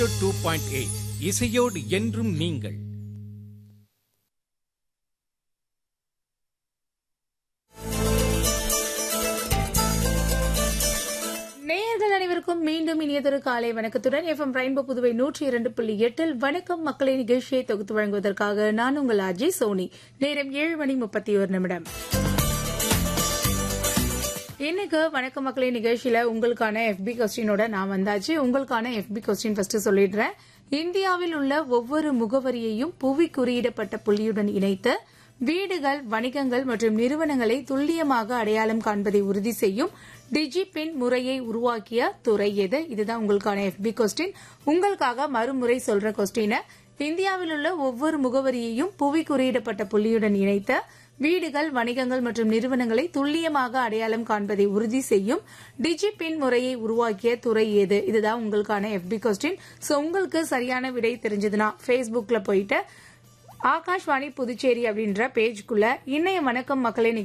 two point eight இசையோடு என்றும் நீங்கள் நேயர்கள் அனைவருக்கும் மீண்டும் இனியதொரு காலை வணக்கத்துடன் எஃப்எம் ரெயின்போ புதுவை நூற்றி இரண்டு புள்ளி எட்டில் வணக்கம் மக்களை நிகழ்ச்சியை தொகுத்து வழங்குவதற்காக நான் உங்கள் அஜய் சோனி நேரம் ஏழு மணி முப்பத்தி ஒரு நிமிடம் இன்னைக்கு வணக்கம் மக்களே நிகழ்ச்சியில உங்களுக்கான எஃபி கொஸ்டினோட நான் வந்தாச்சு உங்களுக்கான எஃபி கொஸ்டின் ஃபர்ஸ்ட் சொல்லிடுறேன் இந்தியாவில் உள்ள ஒவ்வொரு முகவரியையும் புவி குறியிடப்பட்ட புள்ளியுடன் இணைத்து வீடுகள் வணிகங்கள் மற்றும் நிறுவனங்களை துல்லியமாக அடையாளம் காண்பதை உறுதி செய்யும் டிஜிபின் முறையை உருவாக்கிய துறை எது இதுதான் உங்களுக்கான எஃபி கொஸ்டின் உங்களுக்காக மறுமுறை சொல்ற கொஸ்டினை இந்தியாவில் உள்ள ஒவ்வொரு முகவரியையும் புவி குறியிடப்பட்ட புள்ளியுடன் இணைத்த வீடுகள் வணிகங்கள் மற்றும் நிறுவனங்களை துல்லியமாக அடையாளம் காண்பதை உறுதி செய்யும் டிஜிபின் முறையை உருவாக்கிய துறை ஏது இதுதான் உங்களுக்கான எஃபி கொஸ்டின் சோ உங்களுக்கு சரியான விடை தெரிஞ்சதுன்னா ஃபேஸ்புக்ல போயிட்டு ஆகாஷ்வாணி புதுச்சேரி அப்படின்ற பேஜ்குள்ள இன்னைய வணக்கம் மக்களை